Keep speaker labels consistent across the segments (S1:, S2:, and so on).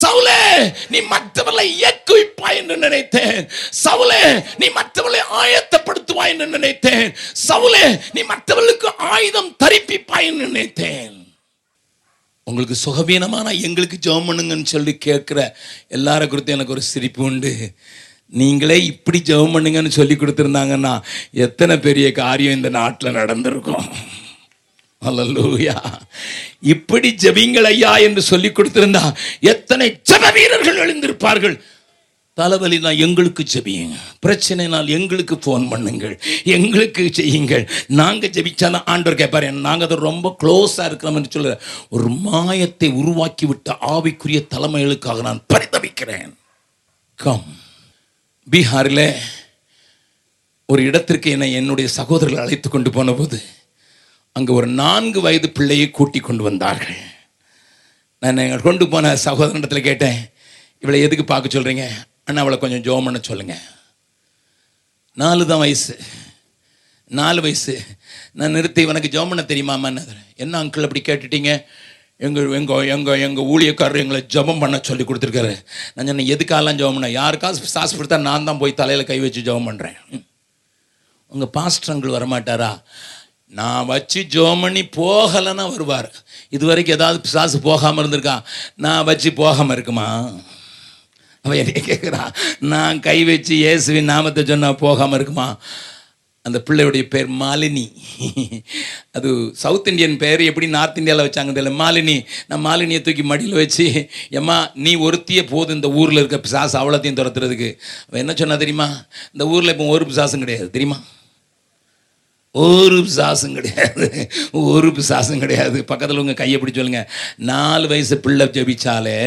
S1: சவுலே நீ மற்றவர்களை இயக்குவிப்பாய் என்று நினைத்தேன் சவுலே நீ மற்றவர்களை ஆயத்தப்படுத்துவாய் என்று நினைத்தேன் சவுலே நீ மற்றவர்களுக்கு ஆயுதம் தரிப்பிப்பாய் என்று நினைத்தேன் உங்களுக்கு சுகவீனமான எங்களுக்கு ஜெபம் பண்ணுங்கன்னு சொல்லி கேட்குற எல்லார குறித்து எனக்கு ஒரு சிரிப்பு உண்டு நீங்களே இப்படி ஜெபம் பண்ணுங்கன்னு சொல்லி கொடுத்துருந்தாங்கன்னா எத்தனை பெரிய காரியம் இந்த நாட்டில் நடந்திருக்கும் அல்லூயா இப்படி ஜெபிங்கள் ஐயா என்று சொல்லி கொடுத்திருந்தா எத்தனை ஜெப வீரர்கள் எழுந்திருப்பார்கள் தலைவலினா எங்களுக்கு ஜெபியுங்க பிரச்சனைனால் எங்களுக்கு ஃபோன் பண்ணுங்கள் எங்களுக்கு செய்யுங்கள் நாங்கள் ஜெபிச்சாதான் ஆண்டவர் கேட்பாரு நாங்கள் அதை ரொம்ப க்ளோஸாக இருக்கிறோம்னு சொல்ல ஒரு மாயத்தை உருவாக்கி விட்ட ஆவிக்குரிய தலைமைகளுக்காக நான் பரிதவிக்கிறேன் கம் பீகாரில் ஒரு இடத்திற்கு என்னை என்னுடைய சகோதரர்கள் அழைத்து கொண்டு போனபோது அங்கே ஒரு நான்கு வயது பிள்ளையை கூட்டி கொண்டு வந்தார்கள் நான் எங்கள் கொண்டு போன சகோதரனிடத்தில் கேட்டேன் இவளை எதுக்கு பார்க்க சொல்கிறீங்க அண்ணா அவளை கொஞ்சம் ஜோம் பண்ண சொல்லுங்கள் நாலு தான் வயசு நாலு வயசு நான் நிறுத்தி உனக்கு ஜோம் பண்ண தெரியுமாம்மா என்ன அங்கிள் அப்படி கேட்டுட்டீங்க எங்கள் எங்கள் எங்கள் எங்கள் ஊழியக்காரர் எங்களை ஜெபம் பண்ண சொல்லி கொடுத்துருக்காரு நான் சொன்னேன் எதுக்காலாம் ஜெபம் பண்ண யாருக்காவது சாஸ் கொடுத்தா நான் தான் போய் தலையில் கை வச்சு ஜெபம் பண்ணுறேன் உங்கள் பாஸ்டர் அங்கிள் வரமாட்டாரா நான் வச்சு ஜோம் பண்ணி போகலைன்னா வருவார் இது வரைக்கும் ஏதாவது பிசாசு போகாமல் இருந்திருக்கான் நான் வச்சு போகாமல் இருக்குமா அவன் என்னைய கேட்குறான் நான் கை வச்சு இயேசுவின் நாமத்தை சொன்னால் போகாமல் இருக்குமா அந்த பிள்ளையுடைய பேர் மாலினி அது சவுத் இந்தியன் பேர் எப்படி நார்த் இந்தியாவில் வச்சாங்க தெரியல மாலினி நான் மாலினியை தூக்கி மடியில் வச்சு ஏம்மா நீ ஒருத்தியே போதும் இந்த ஊரில் இருக்க பிசாசு அவ்வளோத்தையும் துரத்துறதுக்கு அவன் என்ன சொன்னா தெரியுமா இந்த ஊரில் இப்போ ஒரு பிசாசும் கிடையாது தெரியுமா ஒரு பிசாசும் கிடையாது ஒரு பிசாசும் கிடையாது பக்கத்தில் உங்கள் கையை பிடிச்சி சொல்லுங்க நாலு வயசு பிள்ளை ஜெபிச்சாலே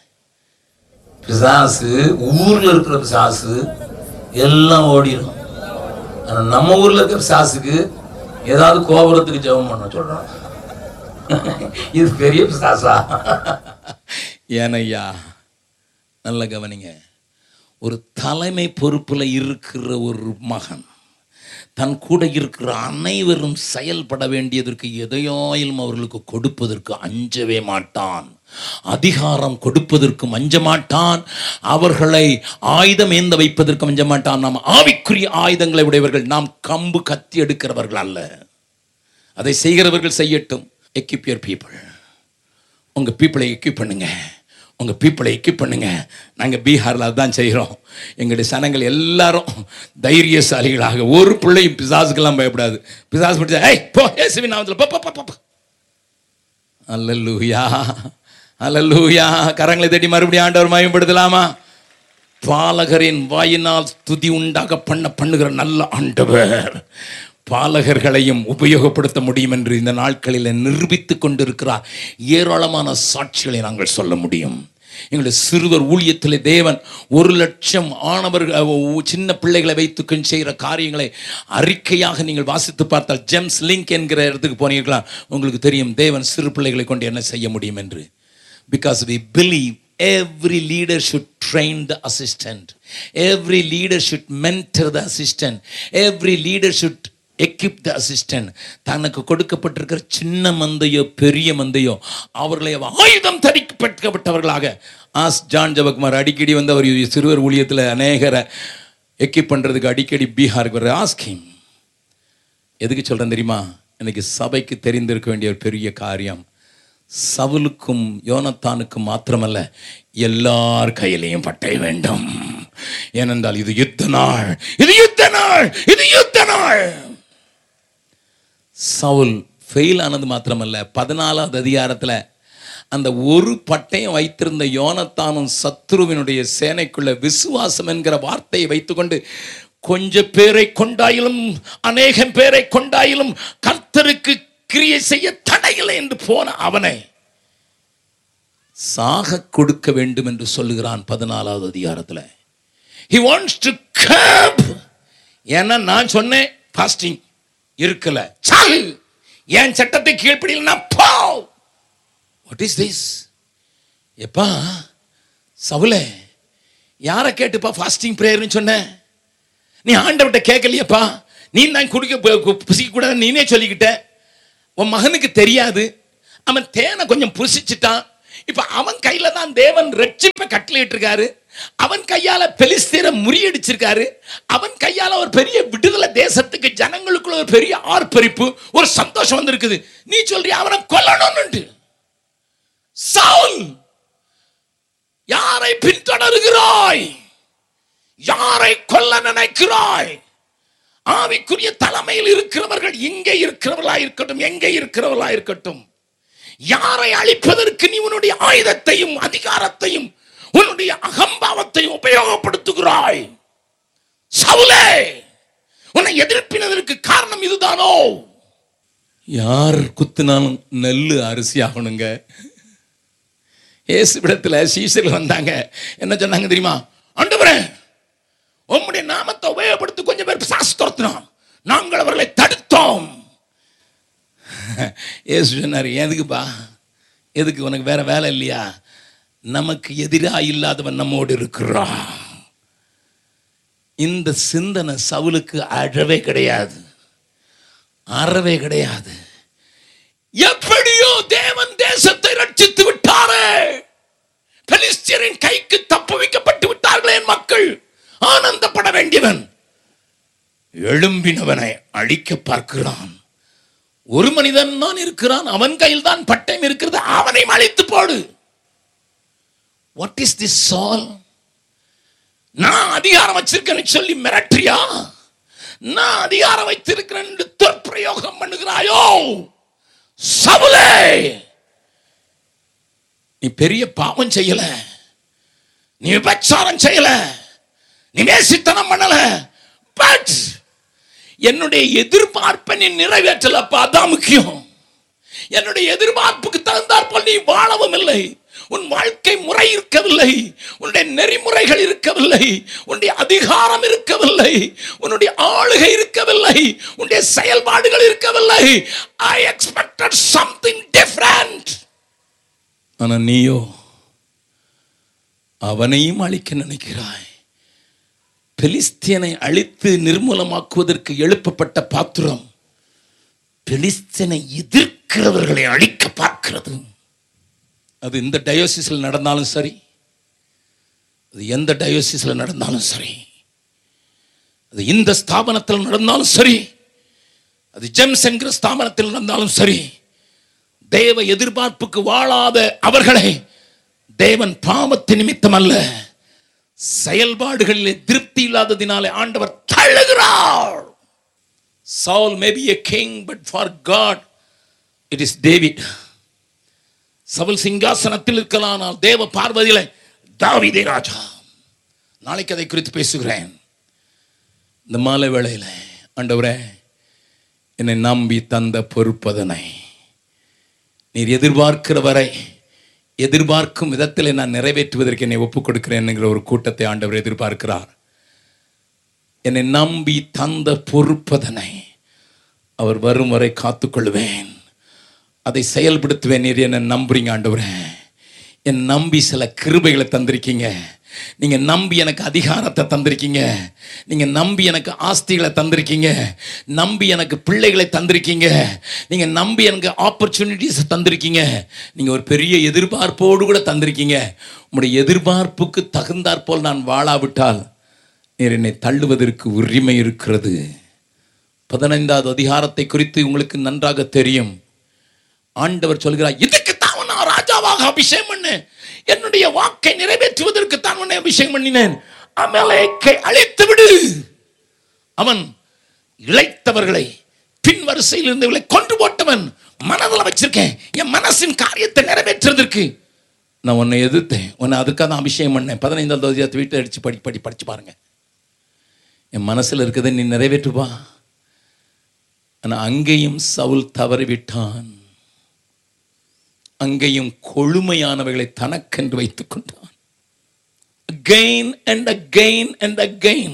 S1: பிசாசு ஊரில் இருக்கிற பிசாசு எல்லாம் ஓடிடும் ஆனால் நம்ம ஊரில் இருக்கிற பிசாசுக்கு ஏதாவது கோபுரத்துக்கு ஜெபம் பண்ண சொல்கிறான் இது பெரிய பிசாசா ஏனையா நல்ல கவனிங்க ஒரு தலைமை பொறுப்பில் இருக்கிற ஒரு மகன் தன் கூட இருக்கிற அனைவரும் செயல்பட வேண்டியதற்கு எதையாயிலும் அவர்களுக்கு கொடுப்பதற்கு அஞ்சவே மாட்டான் அதிகாரம் கொடுப்பதற்கும் அஞ்ச மாட்டான் அவர்களை ஆயுதம் ஏந்த வைப்பதற்கும் அஞ்ச மாட்டான் நாம் ஆவிக்குரிய ஆயுதங்களை உடையவர்கள் நாம் கம்பு கத்தி எடுக்கிறவர்கள் அல்ல அதை செய்கிறவர்கள் செய்யட்டும் எக்யூப் யுவர் பீப்புள் உங்கள் பீப்புளை எக்யூப் பண்ணுங்க உங்கள் பீப்புளை எக்யூப் பண்ணுங்க நாங்கள் பீகாரில் அதுதான் செய்கிறோம் எங்களுடைய சனங்கள் எல்லாரும் தைரியசாலிகளாக ஒரு பிள்ளையும் பிசாசுக்கெல்லாம் பயப்படாது பிசாசு பிடிச்சா ஏய் போ ஏசுவி நாமத்தில் போ போ போ, போ போ அல்லல்லூயா அல்லல்லூயா கரங்களை தட்டி மறுபடியும் ஆண்டவர் மயம்படுத்தலாமா பாலகரின் வாயினால் துதி உண்டாக பண்ண பண்ணுகிற நல்ல ஆண்டவர் பாலகர்களையும் உபயோகப்படுத்த முடியும் என்று இந்த நாட்களில் நிரூபித்துக் கொண்டிருக்கிறார் ஏராளமான சாட்சிகளை நாங்கள் சொல்ல முடியும் எங்களுடைய சிறுவர் ஊழியத்திலே தேவன் ஒரு லட்சம் ஆணவர்கள் அஹ், சின்ன பிள்ளைகளை வைத்து செய்கிற காரியங்களை அறிக்கையாக நீங்கள் வாசித்து பார்த்தால் ஜெம்ஸ் லிங்க் என்கிற இடத்துக்கு போனீர்களா உங்களுக்கு தெரியும் தேவன் சிறு பிள்ளைகளை கொண்டு என்ன செய்ய முடியும் என்று because we believe every leader should train the assistant every leader should mentor the assistant every leader should equip the assistant தனக்கு கொடுக்கப்பட்டிருக்கிற சின்ன மந்தையோ பெரிய மந்தையோ அவர்களை அவ ஆயுதம் தரிக்கப்பட்டவர்களாக ஆஸ் ஜான் ஜபகுமார் அடிக்கடி வந்து அவர் சிறுவர் ஊழியத்தில் அநேகரை எக்யூப் பண்ணுறதுக்கு அடிக்கடி பீகாருக்கு வர ஆஸ்கிங் எதுக்கு சொல்கிறேன் தெரியுமா இன்னைக்கு சபைக்கு தெரிந்திருக்க வேண்டிய ஒரு பெரிய காரியம் சவுலுக்கும் யோனத்தானுக்கும் மாத்திரமல்ல எல்லார் கையிலையும் பட்டை வேண்டும் ஏனென்றால் இது யுத்த நாள் இது யுத்த நாள் இது யுத்த நாள் சவுல் ஃபெயில் ஆனது மாத்திரமல்ல பதினாலாவது அதிகாரத்தில் அந்த ஒரு பட்டயம் வைத்திருந்த யோனத்தானும் சத்ருவினுடைய சேனைக்குள்ள விசுவாசம் என்கிற வார்த்தையை வைத்துக்கொண்டு கொஞ்ச பேரை கொண்டாயிலும் அநேகம் பேரை கொண்டாயிலும் கர்த்தருக்கு கிரியை செய்ய தடையில்லை என்று போன அவனை சாக கொடுக்க வேண்டும் என்று சொல்லுகிறான் பதினாலாவது அதிகாரத்தில் he wants to curb ஏன்னா நான் சொன்னேன் ஃபாஸ்டிங் இருக்கல சால் என் சட்டத்தை கீழ்ப்படியலன்னா போ வாட் இஸ் திஸ் எப்பா சவுலே யாரை கேட்டுப்பா ஃபாஸ்டிங் ப்ரேயர்னு சொன்ன நீ ஆண்டவர்கிட்ட கேட்கலையப்பா நீ தான் குடிக்க புசிக்க கூடாது நீனே சொல்லிக்கிட்ட உன் மகனுக்கு தெரியாது அவன் தேனை கொஞ்சம் புசிச்சிட்டான் இப்ப அவன் கையில தான் தேவன் ரட்சிப்பை கட்டளையிட்டு இருக்காரு அவன் கையால பெலிஸ்தீரை முறியடிச்சிருக்காரு அவன் கையால ஒரு பெரிய விடுதலை தேசத்துக்கு ஜனங்களுக்குள்ள ஒரு பெரிய ஆர்ப்பரிப்பு ஒரு சந்தோஷம் வந்திருக்குது நீ சொல்றிய அவனை கொல்லணும்னு சவுல் யாரை பின்தொடருகிறாய் யாரை கொல்ல நினைக்கிறாய் ஆவிக்குரிய தலைமையில் இருக்கிறவர்கள் இங்கே இருக்கிறவர்களா இருக்கட்டும் எங்கே இருக்கிறவர்களா இருக்கட்டும் யாரை அழிப்பதற்கு நீ உன்னுடைய ஆயுதத்தையும் அதிகாரத்தையும் உன்னுடைய அகம்பாவத்தையும் உபயோகப்படுத்துகிறாய் சவுலே உன்னை எதிர்ப்பினதற்கு காரணம் இதுதானோ யார் குத்துனாலும் நெல்லு அரிசி ஆகணுங்க இயேசுவிடத்துல சீசர்கள் வந்தாங்க என்ன சொன்னாங்க தெரியுமா ஆண்டவரே உம்முடைய நாமத்தை உபயோகப்படுத்தி கொஞ்சம் பேர் பிசாசு துரத்தினோம் நாங்கள் அவர்களை தடுத்தோம் ஏசு சொன்னார் எதுக்குப்பா எதுக்கு உனக்கு வேற வேலை இல்லையா நமக்கு எதிராக இல்லாதவன் நம்மோடு இருக்கிறான் இந்த சிந்தனை சவுலுக்கு அறவே கிடையாது அறவே கிடையாது எப்படியோ தேவன் தேசத்தை ரட்சித்து விட்டாரே பெலிஸ்தியரின் கைக்கு தப்பு வைக்கப்பட்டு விட்டார்களே என் மக்கள் ஆனந்தப்பட வேண்டியவன் எழும்பினவனை அழிக்க பார்க்கிறான் ஒரு மனிதன் தான் இருக்கிறான் அவன் கையில் தான் பட்டயம் இருக்கிறது அவனை அழித்து போடு வாட் இஸ் திஸ் சால் நான் அதிகாரம் வச்சிருக்கேன்னு சொல்லி மிரட்டுறியா நான் அதிகாரம் வைத்திருக்கிறேன் என்று துர்ப்பிரயோகம் பண்ணுகிறாயோ சவுலே நீ பெரிய பாவம் செய்யல நீ விபச்சாரம் செய்யல நீ வேசித்தனம் பண்ணல பட் என்னுடைய எதிர்பார்ப்பை நீ நிறைவேற்றலப்பா அதான் முக்கியம் என்னுடைய எதிர்பார்ப்புக்கு தகுந்தாற் போல் நீ வாழவும் இல்லை உன் வாழ்க்கை முறை இருக்கவில்லை உன்னுடைய நெறிமுறைகள் இருக்கவில்லை உன்னுடைய அதிகாரம் இருக்கவில்லை உன்னுடைய ஆளுகை இருக்கவில்லை உன்னுடைய செயல்பாடுகள் இருக்கவில்லை ஐ எக்ஸ்பெக்டட் சம்திங் டிஃபரண்ட் ஆனா நீயோ அவனையும் அழிக்க நினைக்கிறாய் பெலிஸ்தியனை அழித்து நிர்மூலமாக்குவதற்கு எழுப்பப்பட்ட பாத்திரம் பெலிஸ்தியனை எதிர்க்கிறவர்களை அழிக்க பார்க்கிறது அது இந்த டயோசிஸில் நடந்தாலும் சரி அது எந்த டயோசிஸில் நடந்தாலும் சரி அது இந்த ஸ்தாபனத்தில் நடந்தாலும் சரி அது ஜெம்ஸ் என்கிற ஸ்தாபனத்தில் நடந்தாலும் சரி தேவ எதிர்பார்ப்புக்கு வாழாத அவர்களை தேவன் பாவத்து நிமித்தம் அல்ல செயல்பாடுகளில் திருப்தி இல்லாததினாலே ஆண்டவர் தள்ளுகிறார் Saul may be a king, but for God, it is David. Saul சிங்காசனத்தில் இருக்கலாம் ஆனால் தேவ பார்வதியில தாவீதே ராஜா நாளைக்கு அதை குறித்து பேசுகிறேன் இந்த மாலை வேளையில ஆண்டவரே என்னை நம்பி தந்த பொறுப்பதனை நீர் எதிர்பார்க்கிற வரை எதிர்பார்க்கும் விதத்தில் நான் நிறைவேற்றுவதற்கு என்னை ஒப்புக் கொடுக்கிறேன் என்கிற ஒரு கூட்டத்தை ஆண்டவர் எதிர்பார்க்கிறார் என்னை நம்பி தந்த பொறுப்பதனை அவர் வரும் வரை காத்துக்கொள்வேன் அதை செயல்படுத்துவேன் நீர் என்ன நம்புறீங்க ஆண்டவரே என் நம்பி சில கிருபைகளை தந்திருக்கீங்க நீங்க நம்பி எனக்கு அதிகாரத்தை தந்திருக்கீங்க நீங்க நம்பி எனக்கு ஆஸ்திகளை தந்திருக்கீங்க நம்பி எனக்கு பிள்ளைகளை தந்திருக்கீங்க நீங்க நம்பி எனக்கு ஆப்பர்ச்சுனிட்டிஸ் தந்திருக்கீங்க நீங்க ஒரு பெரிய எதிர்பார்ப்போடு கூட தந்திருக்கீங்க உங்களுடைய எதிர்பார்ப்புக்கு தகுந்தாற்போல் நான் வாழாவிட்டால் நீர் என்னை தள்ளுவதற்கு உரிமை இருக்கிறது பதினைந்தாவது அதிகாரத்தை குறித்து உங்களுக்கு நன்றாக தெரியும் ஆண்டவர் சொல்கிறார் இதுக்கு தான் நான் ராஜாவாக அபிஷேகம் பண்ணேன் என்னுடைய வாக்கை நிறைவேற்றுவதற்கு தான் உன்னை அபிஷேகம் பண்ணினேன் அமலேக்கை அழைத்து விடு அவன் இழைத்தவர்களை பின் வரிசையில் இருந்தவர்களை கொண்டு போட்டவன் மனதில் வச்சிருக்கேன் என் மனசின் காரியத்தை நிறைவேற்றுவதற்கு நான் உன்னை எதிர்த்தேன் உன்னை அதுக்காக தான் அபிஷேகம் பண்ணேன் பதினைந்தாவது அதிகாரத்தை வீட்டில் அடிச்சு படி படி படிச்சு பாருங்க என் மனசில் இருக்கிறதை நீ நிறைவேற்றுவா ஆனால் அங்கேயும் சவுல் தவறிவிட்டான் அங்கேயும் கொழுமையானவைகளை தனக்கென்று வைத்துக் கொண்டான் again and again and again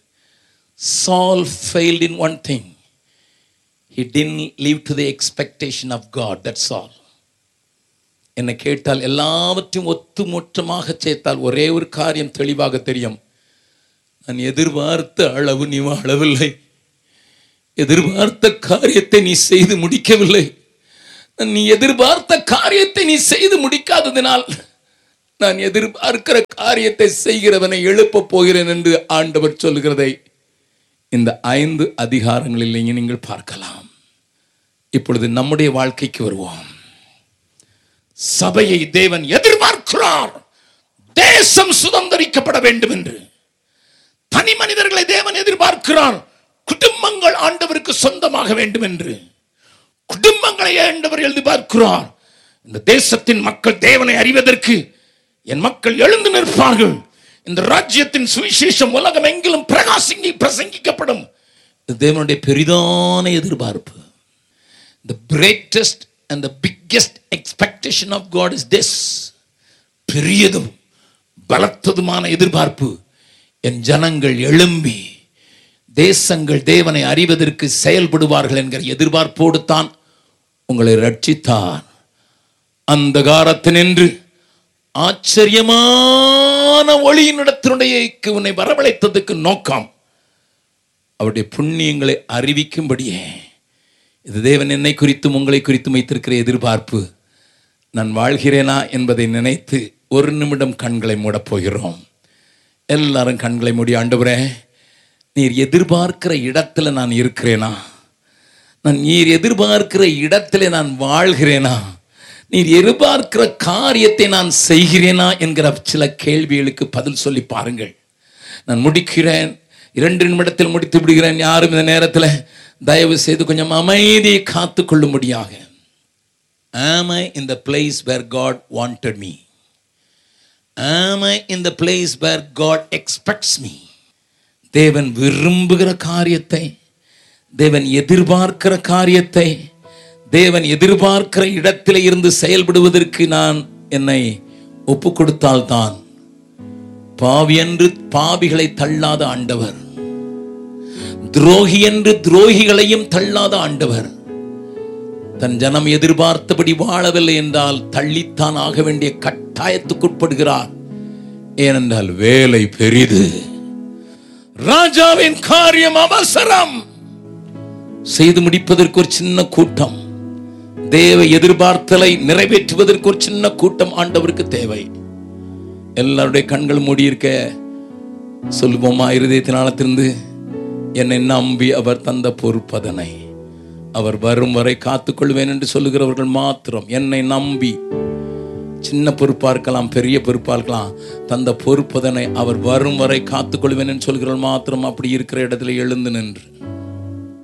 S1: Saul failed in one thing he didn't live to the expectation of God that's all என்னை கேட்டால் எல்லாவற்றையும் ஒத்துமொற்றமாக சேர்த்தால் ஒரே ஒரு காரியம் தெளிவாக தெரியும் நான் எதிர்பார்த்த அளவு நீ வாழவில்லை எதிர்பார்த்த காரியத்தை நீ செய்து முடிக்கவில்லை நீ எதிர்பார்த்த காரியத்தை நீ செய்து முடிக்காததினால் நான் எதிர்பார்க்கிற காரியத்தை செய்கிறவனை எழுப்பப் போகிறேன் என்று ஆண்டவர் சொல்கிறதை இந்த ஐந்து அதிகாரங்களில் நீங்க- நீங்கள் பார்க்கலாம் இப்பொழுது நம்முடைய வாழ்க்கைக்கு வருவோம் சபையை தேவன் எதிர்பார்க்கிறார் தேசம் சுதந்திரிக்கப்பட வேண்டும் என்று தனி மனிதர்களை தேவன் எதிர்பார்க்கிறார் குடும்பங்கள் ஆண்டவருக்கு சொந்தமாக வேண்டும் என்று குடும்பங்களை ஆண்டவர் எதிர்பார்க்கிறார் இந்த தேசத்தின் மக்கள் தேவனை அறிவதற்கு என் மக்கள் எழுந்து நிற்பார்கள் இந்த ராஜ்யத்தின் சுவிசேஷம் உலகம் எங்கிலும் பிரகாசிங்கி பிரசங்கிக்கப்படும் இது தேவனுடைய பெரிதான எதிர்பார்ப்பு the greatest and the biggest expectation of God is this பெரியதும் பலத்ததுமான எதிர்பார்ப்பு என் ஜனங்கள் எழும்பி தேசங்கள் தேவனை அறிவதற்கு செயல்படுவார்கள் என்கிற எதிர்பார்ப்போடு தான் உங்களை ரட்சித்தார் அந்தகாரத்தினின்று ஆச்சரியமான ஒளியினிடத்தினுடைய உன்னை வரவழைத்ததுக்கு நோக்கம் அவருடைய புண்ணியங்களை அறிவிக்கும்படியே இது தேவன் என்னை குறித்தும் உங்களை குறித்தும் வைத்திருக்கிற எதிர்பார்ப்பு நான் வாழ்கிறேனா என்பதை நினைத்து ஒரு நிமிடம் கண்களை மூடப் போகிறோம் எல்லாரும் கண்களை மூடி ஆண்டவரே நீர் எதிர்பார்க்கிற இடத்துல நான் இருக்கிறேனா நான் நீர் எதிர்பார்க்கிற இடத்திலே நான் வாழ்கிறேனா நீர் எதிர்பார்க்கிற காரியத்தை நான் செய்கிறேனா என்கிற சில கேள்விகளுக்கு பதில் சொல்லி பாருங்கள் நான் முடிக்கிறேன் இரண்டு நிமிடத்தில் முடித்து விடுகிறேன் யாரும் இந்த நேரத்தில் தயவு செய்து கொஞ்சம் அமைதியை காத்து கொள்ளும்படியாக Am I in the place where God wanted me? Am I in the place where God expects me? தேவன் விரும்புகிற காரியத்தை தேவன் எதிர்பார்க்கிற காரியத்தை தேவன் எதிர்பார்க்கிற இடத்திலே இருந்து செயல்படுவதற்கு நான் என்னை ஒப்பு கொடுத்தால்தான் பாவி என்று பாவிகளை தள்ளாத ஆண்டவர் துரோகி என்று துரோகிகளையும் தள்ளாத ஆண்டவர் தன் ஜனம் எதிர்பார்த்தபடி வாழவில்லை என்றால் தள்ளித்தான் ஆக வேண்டிய கட்டாயத்துக்குட்படுகிறார் ஏனென்றால் வேலை பெரிது ராஜாவின் காரியம் அவசரம் செய்து முடிப்பதற்கு ஒரு சின்ன கூட்டம் தேவ எதிர்பார்த்தலை நிறைவேற்றுவதற்கு ஒரு சின்ன கூட்டம் ஆண்டவருக்கு தேவை எல்லாருடைய கண்கள் மூடியிருக்க சொல்லுவோமா இருதயத்தினாலத்திலிருந்து என்னை நம்பி அவர் தந்த பொறுப்பதனை அவர் வரும் வரை காத்துக்கொள்வேன் என்று சொல்லுகிறவர்கள் மாத்திரம் என்னை நம்பி சின்ன பொறுப்பா இருக்கலாம் பெரிய பொறுப்பா இருக்கலாம் தந்த பொறுப்பதனை அவர் வரும் வரை காத்துக்கொள்வேன் என்று சொல்கிறவர்கள் மாத்திரம் அப்படி இருக்கிற இடத்துல எழுந்து நின்று